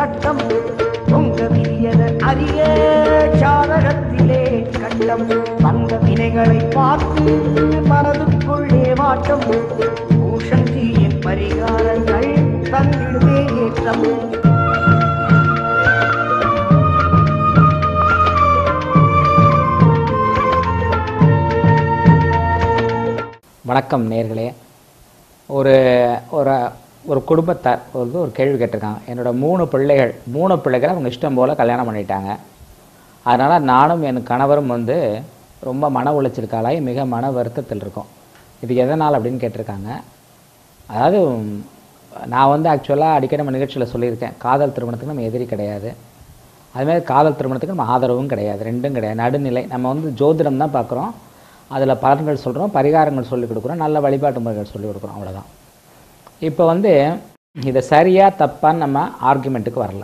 சட்டம் பொங்க விரியத அரிய சாதகத்திலே கட்டம் வந்த வினைகளை பார்த்து மனதுக்குள்ளே வாட்டம் பூஷஞ்சியின் பரிகாரங்கள் தந்திடுவே ஏற்றம் வணக்கம் நேர்களே ஒரு ஒரு ஒரு குடும்பத்தார் வந்து ஒரு கேள்வி கேட்டிருக்காங்க என்னோட மூணு பிள்ளைகள் மூணு பிள்ளைகளை அவங்க இஷ்டம் போல் கல்யாணம் பண்ணிட்டாங்க அதனால் நானும் என் கணவரும் வந்து ரொம்ப மன உளைச்சலுக்காலாகி மிக மன வருத்தத்தில் இருக்கோம் இது எதனால் அப்படின்னு கேட்டிருக்காங்க அதாவது உம், நான் வந்து ஆக்சுவலாக அடிக்கடி நம்ம நிகழ்ச்சியில் சொல்லியிருக்கேன் காதல் திருமணத்துக்கு நம்ம எதிரி கிடையாது அதுமாதிரி காதல் திருமணத்துக்கு நம்ம ஆதரவும் கிடையாது ரெண்டும் கிடையாது நடுநிலை நம்ம வந்து ஜோதிடம் தான் பார்க்குறோம் அதில் பலன்கள் சொல்கிறோம் பரிகாரங்கள் சொல்லிக் கொடுக்குறோம் நல்ல வழிபாட்டு முறைகள் சொல்லிக் கொடுக்குறோம் அவ்வளோதான் இப்போ வந்து இதை சரியாக தப்பான்னு நம்ம ஆர்குமெண்ட்டுக்கு வரல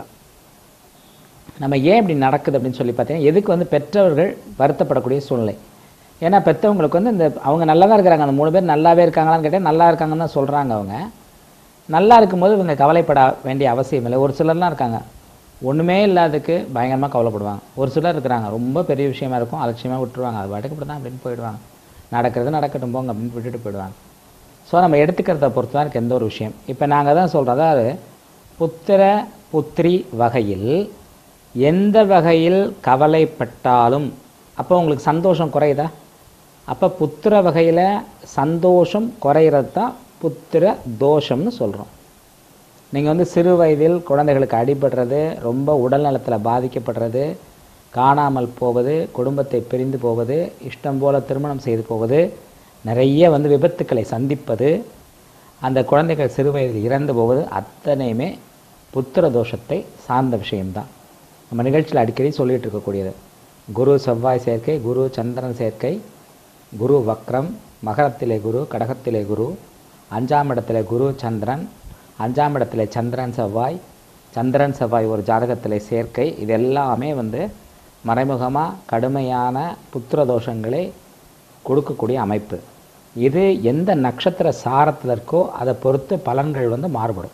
நம்ம ஏன் இப்படி நடக்குது அப்படின்னு சொல்லி பார்த்தீங்கன்னா எதுக்கு வந்து பெற்றவர்கள் வருத்தப்படக்கூடிய சூழ்நிலை ஏன்னா பெற்றவங்களுக்கு வந்து இந்த அவங்க நல்லா தான் இருக்கிறாங்க அந்த மூணு பேர் நல்லாவே இருக்காங்களான்னு கேட்டால் நல்லா இருக்காங்கன்னு தான் சொல்கிறாங்க அவங்க நல்லா இருக்கும்போது இவங்க கவலைப்பட வேண்டிய அவசியம் இல்லை ஒரு சிலர்லாம் இருக்காங்க ஒன்றுமே இல்லாததுக்கு பயங்கரமாக கவலைப்படுவாங்க ஒரு சிலர் இருக்கிறாங்க ரொம்ப பெரிய விஷயமா இருக்கும் அலட்சியமாக விட்டுருவாங்க அது பாட்டுக்கு இப்படி தான் அப்படின்னு போயிடுவாங்க நடக்கிறது நடக்கட்டும் போங்க அப்படின்னு விட்டுட்டு போயிடுவாங்க ஸோ நம்ம எடுத்துக்கிறத பொறுத்து தான் இருக்கு எந்த ஒரு விஷயம் இப்போ நாங்கள் தான் சொல்கிறோம் அதாவது புத்திர புத்திரி வகையில் எந்த வகையில் கவலைப்பட்டாலும் அப்போ உங்களுக்கு சந்தோஷம் குறையுதா அப்போ புத்திர வகையில் சந்தோஷம் குறையிறது தான் புத்திர தோஷம்னு சொல்கிறோம் நீங்கள் வந்து சிறு வயதில் குழந்தைகளுக்கு அடிபடுறது ரொம்ப உடல் நலத்தில் பாதிக்கப்படுறது காணாமல் போவது குடும்பத்தை பிரிந்து போவது இஷ்டம் போல திருமணம் செய்து போவது நிறைய வந்து விபத்துக்களை சந்திப்பது அந்த குழந்தைகள் சிறு வயதில் இறந்து போவது அத்தனையுமே புத்திர தோஷத்தை சார்ந்த விஷயம்தான் நம்ம நிகழ்ச்சியில் அடிக்கடி சொல்லிட்டு இருக்கக்கூடியது குரு செவ்வாய் சேர்க்கை குரு சந்திரன் சேர்க்கை குரு வக்ரம் மகரத்திலே குரு கடகத்திலே குரு அஞ்சாம் இடத்திலே குரு சந்திரன் அஞ்சாம் இடத்திலே சந்திரன் செவ்வாய் சந்திரன் செவ்வாய் ஒரு ஜாதகத்திலே சேர்க்கை இது எல்லாமே வந்து மறைமுகமாக கடுமையான புத்திர தோஷங்களை கொடுக்கக்கூடிய அமைப்பு இது எந்த நட்சத்திர சாரத்தில் இருக்கோ அதை பொறுத்து பலன்கள் வந்து மாறுபடும்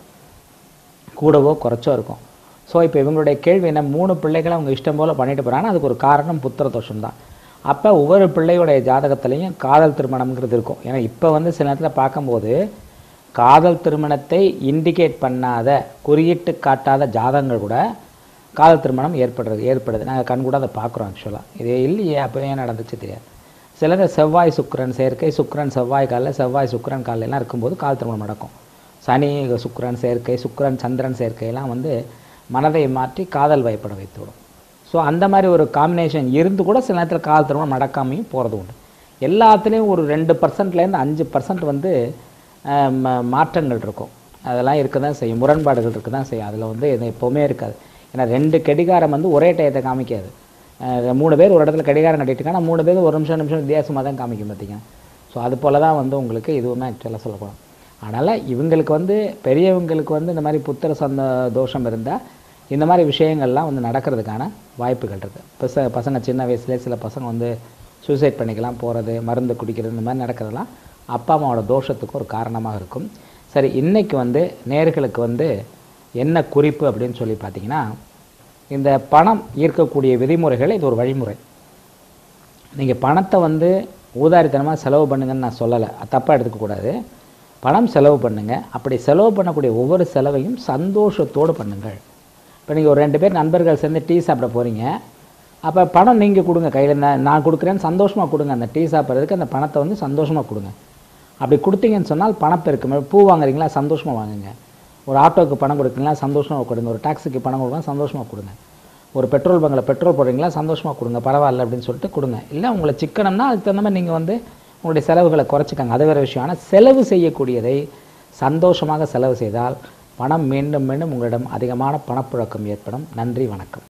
கூடவோ குறைச்சோ இருக்கும் ஸோ இப்போ இவங்களுடைய கேள்வி என்ன மூணு பிள்ளைகளை அவங்க இஷ்டம் போல் பண்ணிட்டு போகிறாங்கன்னா அதுக்கு ஒரு காரணம் புத்திர தோஷம் தான் அப்போ ஒவ்வொரு பிள்ளையுடைய ஜாதகத்துலேயும் காதல் திருமணம்ங்கிறது இருக்கும் ஏன்னா இப்போ வந்து சில நேரத்தில் பார்க்கும்போது காதல் திருமணத்தை இண்டிகேட் பண்ணாத குறியிட்டு காட்டாத ஜாதகங்கள் கூட காதல் திருமணம் ஏற்படுறது ஏற்படுது நாங்கள் கண் கூட அதை பார்க்குறோம் ஆக்சுவலாக இது இல்லையே அப்போ ஏன் நடந்துச்சு தெரியாது சிலர் செவ்வாய் சுக்கிரன் சேர்க்கை சுக்கிரன் செவ்வாய் காலில் செவ்வாய் சுக்கிரன் காலில் எல்லாம் இருக்கும்போது காதல் திருமணம் நடக்கும் சனி சுக்கிரன் சேர்க்கை சுக்கிரன் சந்திரன் சேர்க்கையெல்லாம் வந்து மனதை மாற்றி காதல் வயப்பட வைத்து விடும் ஸோ அந்த மாதிரி ஒரு காம்பினேஷன் இருந்து கூட சில நேரத்தில் காதல் திருமணம் நடக்காமையும் போகிறது உண்டு எல்லாத்துலேயும் ஒரு ரெண்டு பர்சன்ட்லேருந்து அஞ்சு பர்சன்ட் வந்து அஹ், ம- மாற்றங்கள் இருக்கும் அதெல்லாம் இருக்க தான் செய்யும் முரண்பாடுகள் இருக்க தான் செய்யும் அதில் வந்து இது எப்போவுமே இருக்காது ஏன்னா ரெண்டு கடிகாரம் வந்து ஒரே டயத்தை காமிக்காது அஹ், மூணு பேர் ஒரு இடத்துல கடிகாரம் கட்டிட்டு இருக்காங்க மூணு பேர் ஒரு நிமிஷம் நிமிஷம் வித்தியாசமாக தான் காமிக்கும் பார்த்தீங்க ஸோ அது போல தான் வந்து உங்களுக்கு இதுவுமே ஆக்சுவலாக சொல்லப்படும் அதனால் இவங்களுக்கு வந்து பெரியவங்களுக்கு வந்து இந்த மாதிரி புத்திர சந்த தோஷம் இருந்தால் இந்த மாதிரி விஷயங்கள்லாம் வந்து நடக்கிறதுக்கான வாய்ப்புகள் இருக்குது பச பசங்க சின்ன வயசுலேயே சில பசங்க வந்து சூசைட் பண்ணிக்கலாம் போகிறது மருந்து குடிக்கிறது இந்த மாதிரி நடக்கிறதெல்லாம் அப்பா அம்மாவோட தோஷத்துக்கு ஒரு காரணமாக இருக்கும் சரி இன்னைக்கு வந்து நேர்களுக்கு வந்து என்ன குறிப்பு அப்படின்னு சொல்லி பார்த்தீங்கன்னா இந்த பணம் ஈர்க்கக்கூடிய விதிமுறைகள் இது ஒரு வழிமுறை நீங்கள் பணத்தை வந்து ஊதாரித்தனமாக செலவு பண்ணுங்கன்னு நான் சொல்லலை தப்பாக எடுத்துக்கக்கூடாது பணம் செலவு பண்ணுங்க அப்படி செலவு பண்ணக்கூடிய ஒவ்வொரு செலவையும் சந்தோஷத்தோடு பண்ணுங்கள் இப்போ நீங்கள் ஒரு ரெண்டு பேர் நண்பர்கள் சேர்ந்து டீ சாப்பிட போகிறீங்க அப்போ பணம் நீங்கள் கொடுங்க கையில் நான் நான் கொடுக்குறேன்னு சந்தோஷமாக கொடுங்க அந்த டீ சாப்பிட்றதுக்கு அந்த பணத்தை வந்து சந்தோஷமாக கொடுங்க அப்படி கொடுத்தீங்கன்னு சொன்னால் பணப்பெருக்கம் பூ வாங்குறீங்களா சந்தோஷமாக வாங்குங்க ஒரு ஆட்டோவுக்கு பணம் கொடுக்குறீங்களா சந்தோஷமாக கொடுங்க ஒரு டாக்ஸிக்கு பணம் கொடுங்க சந்தோஷமாக கொடுங்க ஒரு பெட்ரோல் பங்கில் பெட்ரோல் போடுறீங்களா சந்தோஷமாக கொடுங்க பரவாயில்ல அப்படின்னு சொல்லிட்டு கொடுங்க இல்லை உங்களை சிக்கனம்னா அதுக்கு தகுந்த மாதிரி நீங்கள் வந்து உங்களுடைய செலவுகளை குறைச்சிக்கங்க அது வேறு விஷயம் ஆனால் செலவு செய்யக்கூடியதை சந்தோஷமாக செலவு செய்தால் பணம் மீண்டும் மீண்டும் உங்களிடம் அதிகமான பணப்புழக்கம் ஏற்படும் நன்றி வணக்கம்